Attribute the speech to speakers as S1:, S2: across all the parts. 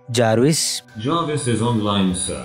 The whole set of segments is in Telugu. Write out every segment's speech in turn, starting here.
S1: Jarvis.
S2: Jarvis is online, sir.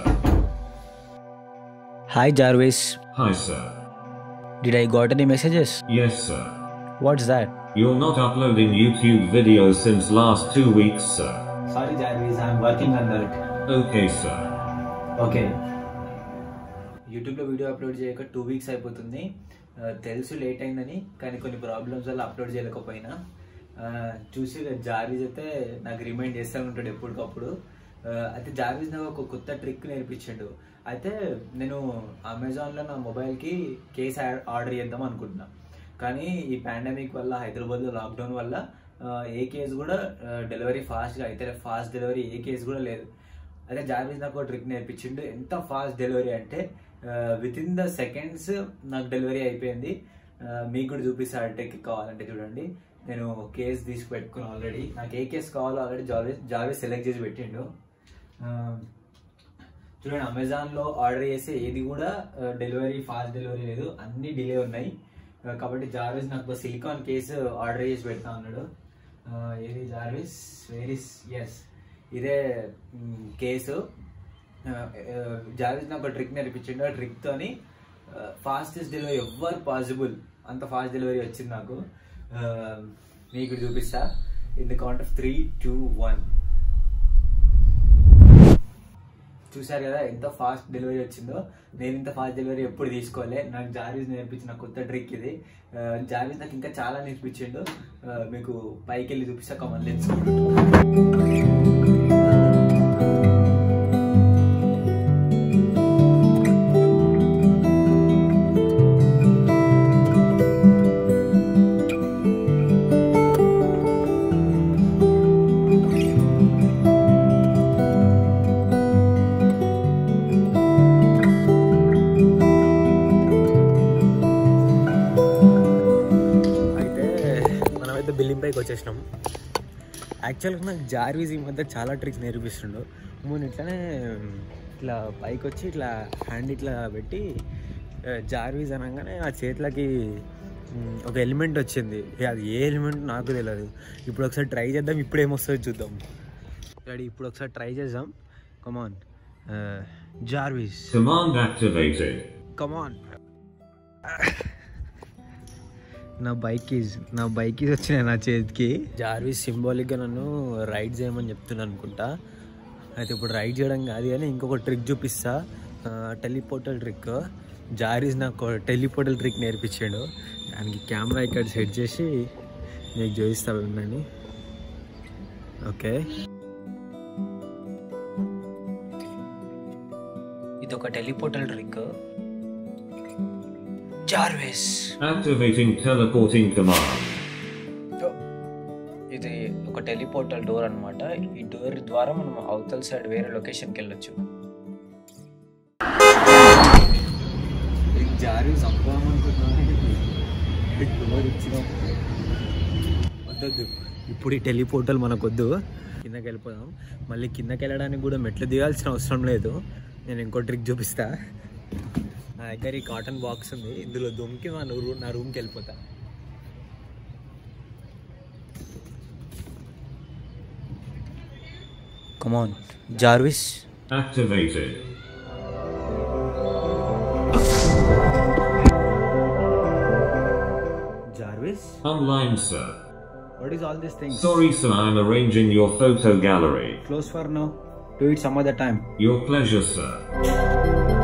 S1: Hi Jarvis.
S2: Hi, sir.
S1: Did I got any messages?
S2: Yes, sir.
S1: What's that?
S2: You're not uploading YouTube videos since last two weeks, sir.
S3: Sorry, Jarvis, I'm working on that.
S2: Okay, sir.
S3: Okay.
S4: యూట్యూబ్లో వీడియో అప్లోడ్ చేయక టూ వీక్స్ అయిపోతుంది ఆ, తెలుసు లేట్ అయిందని కానీ కొన్ని ప్రాబ్లమ్స్ వల్ల అప్లోడ్ చేయలేకపోయినా ఆ, చూసి జార్విజ్ అయితే నాకు రిమైండ్ చేస్తూ ఉంటాడు ఎప్పటికప్పుడు ఆ, అయితే జార్విజ్ నాకు ఒక కొత్త ట్రిక్ నేర్పించాడు అయితే నేను అమెజాన్లో నా మొబైల్కి కేస్ ఆర్డర్ చేద్దాం అనుకుంటున్నా కానీ ఈ పాండమిక్ వల్ల హైదరాబాద్లో లాక్డౌన్ వల్ల ఆ, ఏ కేసు కూడా డెలివరీ ఫాస్ట్గా అయితే ఫాస్ట్ డెలివరీ ఏ కేసు కూడా లేదు అదే జార్విస్ నాకు ట్రిక్ నేర్పించిండు ఎంత ఫాస్ట్ డెలివరీ అంటే విత్ ఇన్ ద సెకండ్స్ నాకు డెలివరీ అయిపోయింది ఆ, మీకు కూడా చూపిస్తా ఆ టెక్ కావాలంటే చూడండి నేను కేస్ తీసి పెట్టుకున్నాను ఆల్రెడీ నాకు ఏ కేసు కావాలో ఆల్రెడీ జార్విస్ జార్విస్ సెలెక్ట్ చేసి పెట్టిండు ఆ, చూడండి అమెజాన్లో ఆర్డర్ చేసే ఏది కూడా డెలివరీ ఫాస్ట్ డెలివరీ లేదు అన్ని డిలే ఉన్నాయి ఆ, కాబట్టి జార్విస్ నాకు సిలికాన్ కేసు ఆర్డర్ చేసి పెడతా అన్నాడు ఆ, ఏది జార్విస్ వెరీస్ ఎస్ ఇదే మ్, కేసు ఆ, ఆ, జార్విస్ నాకు ఒక ట్రిక్ నేర్పించిండు ఆ ట్రిక్ తోని ఫాస్టెస్ట్ డెలివరీ ఎవ్వరు పాసిబుల్ అంత ఫాస్ట్ డెలివరీ వచ్చింది నాకు ఆ, మీకు చూపిస్తా in the count of three two one చూశారు కదా ఎంత ఫాస్ట్ డెలివరీ వచ్చిందో నేను ఇంత ఫాస్ట్ డెలివరీ ఎప్పుడు తీసుకోలే నాకు జార్విస్ నేర్పించిన కొత్త ట్రిక్ ఇది ఆ, జార్విస్ నాకు ఇంకా చాలా నేర్పించిండు ఆ, మీకు పైకి వెళ్ళి చూపిస్తా కమన్ లెన్స్
S1: అయితే మనమైతే బిల్డింగ్ పైకి వచ్చేసినాం యాక్చువల్గా నాకు జార్వీస్ ఈ మధ్య చాలా ట్రిక్స్ నేర్పిస్తుండు నేను ఇట్లానే ఇట్లా పైకి వచ్చి ఇట్లా హ్యాండ్ ఇట్లా పెట్టి ఆ, జార్వీస్ అనగానే ఆ చేతులకి మ్, ఒక ఎలిమెంట్ వచ్చింది ఇక అది ఏ ఎలిమెంట్ నాకు తెలియదు ఇప్పుడు ఒకసారి ట్రై చేద్దాం ఇప్పుడు ఏమొస్తుందో చూద్దాం రెడీ ఇప్పుడు ఒకసారి ట్రై చేద్దాం come on Jarvis
S2: Command activated.
S1: Come on నా బైక్ కీస్ నా బైక్ కీస్ వచ్చినాయి నా చేతికి జార్వీస్ సింబాలిక్గా నన్ను రైడ్ చేయమని చెప్తున్నాను అనుకుంటా అయితే ఇప్పుడు రైడ్ చేయడం కాదు కానీ ఇంకొక ట్రిక్ చూపిస్తా టెలిపోర్టల్ ట్రిక్ జార్వీస్ నాకు టెలిపోర్టల్ ట్రిక్ నేర్పించాడు దానికి కెమెరా ఇక్కడ సెట్ చేసి మీకు చూపిస్తా ఉండండి ఓకే ఇది ఒక teleportal trick Jarvis
S2: Activating teleporting command.
S1: ఇది ఒక టెలిపోర్టల్ డోర్ అన్నమాట ఈ డోర్ ద్వారా మనం అవతల సైడ్ వేరే లొకేషన్కి వెళ్ళొచ్చు జారి వద్దొద్దు ఇప్పుడు ఈ టెలిపోర్టల్ మనకొద్దు కిందకి వెళ్ళిపోదాం మళ్ళీ కిందకి వెళ్ళడానికి కూడా మెట్లు దిగాల్సిన అవసరం లేదు నేను ఇంకో ట్రిక్ చూపిస్తా నా దగ్గర ఈ కాటన్ బాక్స్ ఉంది ఇందులో దుమ్కి నా రూమ్ నా రూమ్కి వెళ్ళిపోతా come on Jarvis
S2: Activated.
S1: Jarvis
S2: Online, sir.
S1: What is all this things
S2: Sorry, sir, I'm arranging your photo gallery.
S1: Close for no do it some other time
S2: Your pleasure, sir.